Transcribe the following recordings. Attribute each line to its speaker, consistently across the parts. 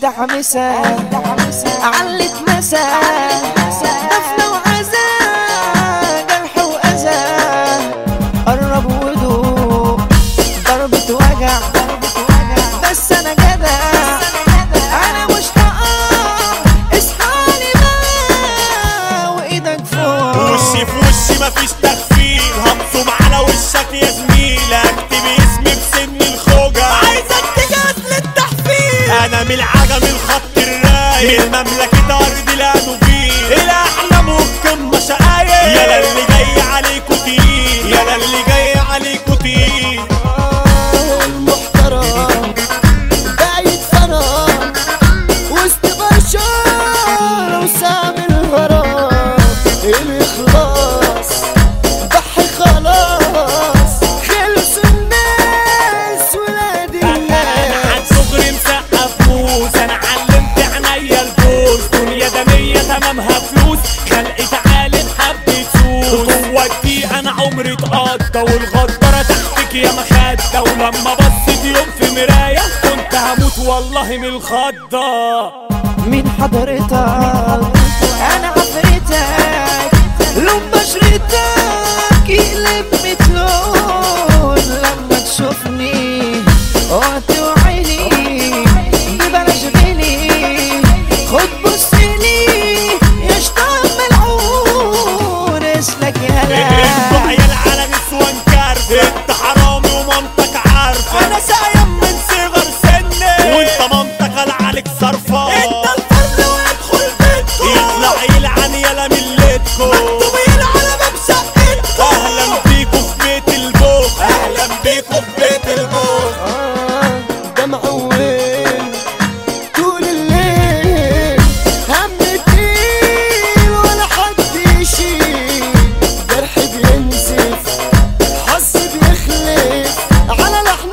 Speaker 1: أجدع مسا علت مسا دفنة وعزا جرح وأذى قرب ودوق ضربة وجع بس أنا جدع أنا مش هقع اصحاني بقى وإيدك فوق
Speaker 2: وشي في وشي مفيش تغفيل هبصم على وشك يا زميل اكتب اسمي بسن الخوجة عايزك تجهز للتحفيل انا من العجم الخط الرايق من مملكة ارض الانوفيل الاحلام والقمة شقايق يالا اللي جاي عليكوا تقيل يالا اللي جاي عليكوا تقيل
Speaker 1: المحترم بايت فرام وسط بشار وسام الغرام الإخلاص ضحي خلاص خلص الناس ولاد
Speaker 2: انا
Speaker 1: الناس
Speaker 2: عن صغري مسقف موس انا علمت عينيا البوس دنيا دنيا تمامها فلوس خلقت عالم حبة سوس قوتي انا عمري اتقضى والغدارة تحتك يا مخدة ولما بصيت يوم في مراية كنت هموت والله من الخضة
Speaker 1: من حضرتك انا عفرتك لون بشرتك يقلب متلون لما تشوفني وتوعيني ببلاش غلي خد بصلي يا شطان ملعون اسلك
Speaker 2: انتوا
Speaker 1: يالا
Speaker 2: عيال على نسوان كارف انت حرامي ومامتك عارفة انا سايم من صغر سني وانت مامتك قال عليك صرفة انت الفرد وادخل بيتكو يطلع يلعن يلا ملتكو مكتوب يلعن باب شقتكو اهلا بيكو في بيت البوك اهلا بيكو في بيت البوك
Speaker 1: آه، دمع وين طول الليل هم تقيل ولا حد يشيل جرح بينزف حظ بيخلف على لحن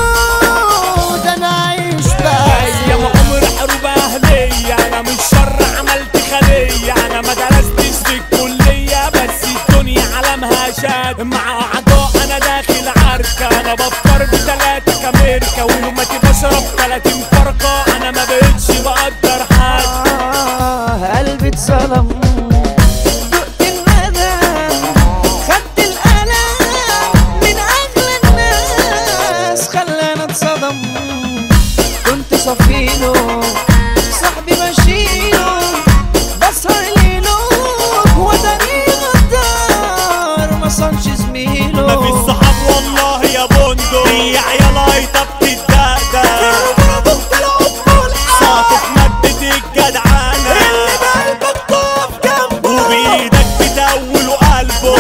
Speaker 1: الموت انا عايش
Speaker 2: يا
Speaker 1: بس
Speaker 2: عمر حروب اهلية انا من شر عملت خلية انا ما درستش في الكلية بس الدنيا علمها شاد مع اعضاء انا داخل عركة انا بفطر بتلاتة كاميركا ويوماتي بشرب تلاتين فرقة انا ما بقتش بقدر حد
Speaker 1: آه قلبي اتظلم دقت الندم خدت الألم من أغلى الناس خلاني اتصدم كنت صفيله صاحبي بشيله بسهر ليله وداني غدار ما صنش زميله
Speaker 2: ما في صحاب والله يا بندق هي عيال هايطة بتدقدق صاطف مادة الجدعانة اللي بقلبك تقف جنبه وبإيدك بتقول قلبه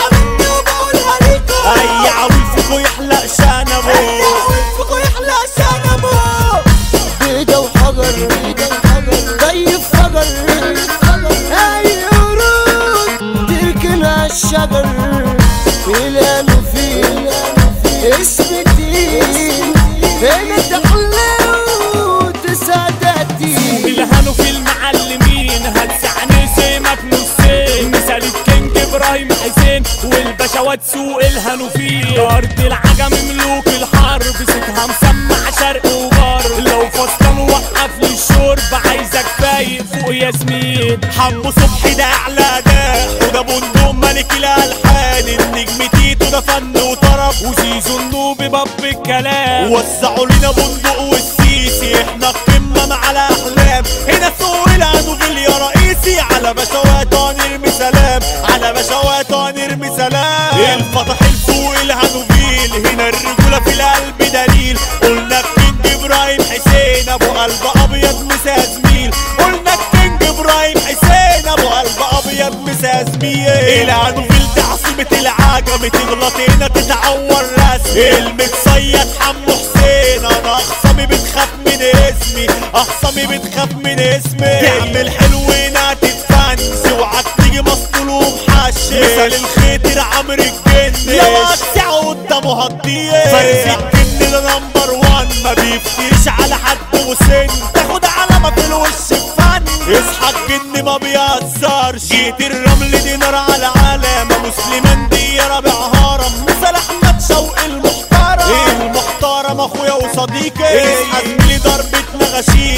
Speaker 2: أي عويل فيكو يحلق شنبه أي عويل فيكو يحلق شنبه
Speaker 1: بيضة وحجر طيب فجر اي ورود تركن عالشجر ميلانو فيه اسم الدين هنا تحلو تسعدتي
Speaker 2: الهانوا في المعلمين هتسعني سمك نصين مثال الكينج ابراهيم حسين والبشوات سوق الهانوا فيه ارض العجم ملوك الحرب صوتها مسمع شرق وغرب لو فصلان وقف لي الشرب عايزك فايق فوق ياسمين حمو صبحي ده اعلى ده وده بندق ملك الالحان النجم تيتو ده فن وطرب وزيزو النوبي باب الكلام وسعوا لنا بندق والسيسي احنا القمه مع الاحلام هنا سوق الانوفيل يا رئيسي على بشوات نرمي سلام على بشوات نرمي سلام الفتح الفوق الهانوفيل هنا الرجوله في القلب دليل قلنا الكينج ابراهيم حسين ابو قلب ابيض مسا زميل قلنا الكينج ابراهيم حسين ابو قلب ابيض مسا زميل الهانوفيل ده عاصمه العجم تغلط هنا تتعور رسم المتصيد حمو حسين انا اخصامي بتخاف من اسمي اخصامي بتخاف من اسمي تعمل حلو هنا تتفنس اوعك تيجي مسطول ومحشش مثال الخيتر عمرو الجن يا وسع قدامه هتضيق فارس الجن ده نمبر وان ما بيفتيش على حد وسن تاخد علامة في الوش بفن اصحى الجن ما بيهزرش جيت الرمل دي نار على علامة مسلمان دي رابع هرم مثال احمد شوقي المحترم المحترم اخويا وصديقي اصحى زميلي ضربتنا غشيمة مثال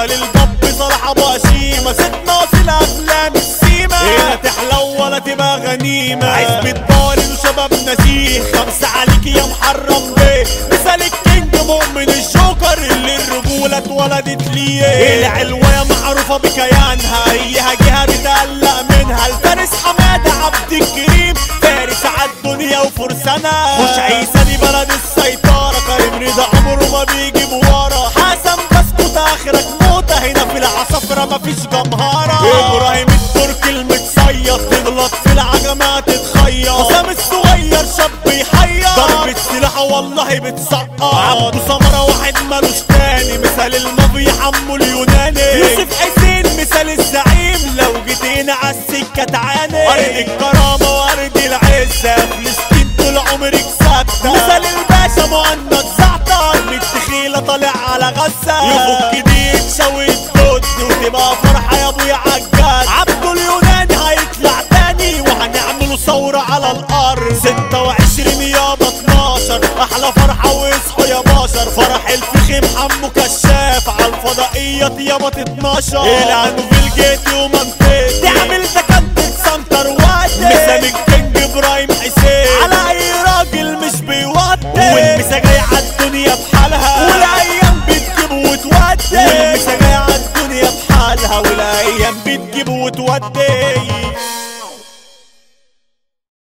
Speaker 3: مثال الباب صلاح ابو هشيمه ستنا وصل افلام السيما هنا تحلو ولا تبقى غنيمه عزبة بالي وشباب نزيه خمسه عليك يا محرم بيه مثال الكينج مؤمن الجوكر اللي الرجوله اتولدت ليه العلوية معروفة بكيانها ايها جهة بتقلق منها الفارس حمادة عبد الكريم فارس عالدنيا وفرسانة مش عيسى دي بلد السيطرة كريم رضا عمره ما بيجي ورا حسن بسكوت اخرك موتة هنا في العصافرة مفيش جمهرة ابراهيم التركي المتصيد تغلط في العجمات تتخيط حسام الصغير شاب يحير ضربة سلاح والله بتسقط عبده سمرة واحد مالوش تاني مثال المافيا حمو اليوناني يوسف حسين مثال الزعيم لو جيت هنا عالسكة تعاني ارض الكرامة وارض العزة فلسطين طول عمرك ثابتة مثال الباشا مهند زعتر من التخيلة طالع على غزة يفك دي تشوي الدود وتبقى فرحة يا ابويا عجال عبده اليوناني هيطلع تاني وهنعمله ثورة على الارض 26 يابا 12 احلى فرحة واصحوا يا بشر فرح الفخم حمو كشاف على الفضائيات يابا 12 العنو في الجيت ومنطقتي تعمل تكنتك سنتر وادي مسام الكينج ابراهيم حسين على اي راجل مش بيودي والمسا جاي عالدنيا بحالها والايام بتجيب وتودي والمسا جاي عالدنيا بحالها والايام بتجيب وتودي